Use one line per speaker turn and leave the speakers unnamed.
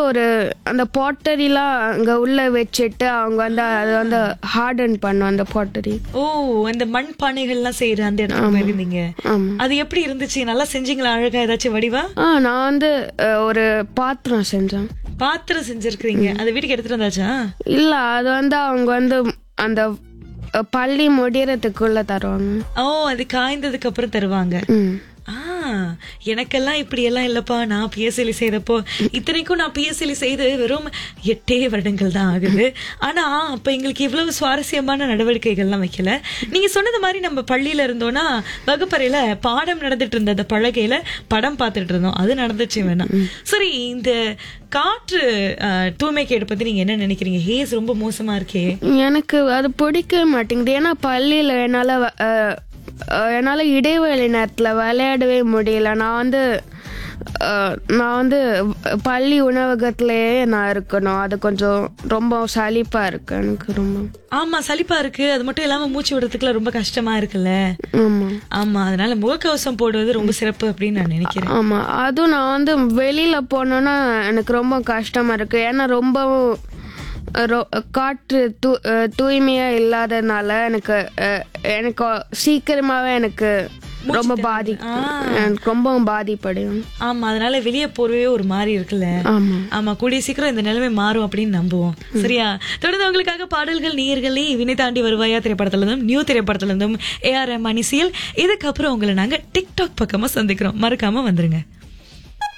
ஒரு அந்த பாட்டரிலாம் அங்க உள்ள வச்சுட்டு அவங்க வந்து அதை வந்து ஹார்டன் பண்ணும் அந்த பாட்டரி
ஓ அந்த மண் பானைகள்லாம் செய்யற அந்த இடத்துக்கு போயிருந்தீங்க
ஆமா
அது எப்படி இருந்துச்சு நல்லா செஞ்சீங்களா அழகா ஏதாச்சும் வடிவா
ஆ நான் வந்து அஹ், ஒரு பாத்திரம் செஞ்சேன்
பாத்திரம் செஞ்சிருக்கீங்க அது வீட்டுக்கு எடுத்துட்டு வந்தாச்சா
இல்ல அது வந்து அவங்க வந்து அந்த அஹ், பள்ளி முடியறதுக்குள்ள தருவாங்க
ஓ அது காய்ந்ததுக்கு அப்புறம் தருவாங்க
ம்
ஆ எனக்கெல்லாம் இப்படி எல்லாம் இல்லப்பா நான் பிஎஸ்எல்இ செய்தப்போ இத்தனைக்கும் நான் பிஎஸ்எல்இ செய்து வெறும் எட்டே வருடங்கள் தான் ஆகுது ஆனா அப்ப எங்களுக்கு இவ்வளவு சுவாரஸ்யமான நடவடிக்கைகள்லாம் வைக்கல நீங்க சொன்னது மாதிரி நம்ம பள்ளியில இருந்தோம்னா வகுப்பறையில பாடம் நடந்துட்டு இருந்த அந்த பலகையில படம் பார்த்துட்டு இருந்தோம் அது நடந்துச்சு வேணாம் சரி இந்த காற்று அஹ், தூய்மை கேடு பத்தி நீங்க என்ன நினைக்கிறீங்க ஹேஸ் ரொம்ப மோசமா இருக்கே
எனக்கு அது பிடிக்கவே மாட்டேங்குது ஏன்னா பள்ளியில் என்னால் என்னால் இடைவேளை நேரத்தில் விளையாடவே முடியல நான் வந்து அஹ், நான் வந்து பள்ளி உணவகத்திலேயே நான் இருக்கணும் அது கொஞ்சம் ரொம்ப சலிப்பாக இருக்கு எனக்கு ரொம்ப
ஆமா சலிப்பா இருக்கு அது மட்டும் இல்லாம மூச்சு விடுறதுக்குலாம் ரொம்ப கஷ்டமா இருக்குல்ல
ஆமாம்
ஆமா அதனால முகக்கவசம் போடுவது ரொம்ப சிறப்பு அப்படின்னு நான் நினைக்கிறேன்
ஆமாம் அதுவும் நான் வந்து வெளியில் போனோன்னா எனக்கு ரொம்ப கஷ்டமாக இருக்கு ஏன்னா ரொம்பவும் ரொ- காற்று தூ அஹ், தூய்மையா இல்லாததுனால எனக்கு அஹ், எனக்கு சீக்கிரமாவே எனக்கு ரொம்ப பாதி எனக்கு ரொம்பவும் பாதிப்படையும்
ஆமா அதனால வெளியே போறவே ஒரு மாதிரி இருக்குல்ல
ஆமா
ஆமா கூடிய சீக்கிரம் இந்த நிலைமை மாறும் அப்படின்னு நம்புவோம் சரியா தொடர்ந்து உங்களுக்காக பாடல்கள் நீர்களே வினை தாண்டி வருவாயா திரைப்படத்துல இருந்தும் நியூ திரைப்படத்துல இருந்தும் ஏஆர் ரஹ்மான் இசையில் இதுக்கப்புறம் உங்களை நாங்க டிக்டாக் பக்கமா சந்திக்கிறோம் மறக்காம வந்துருங்க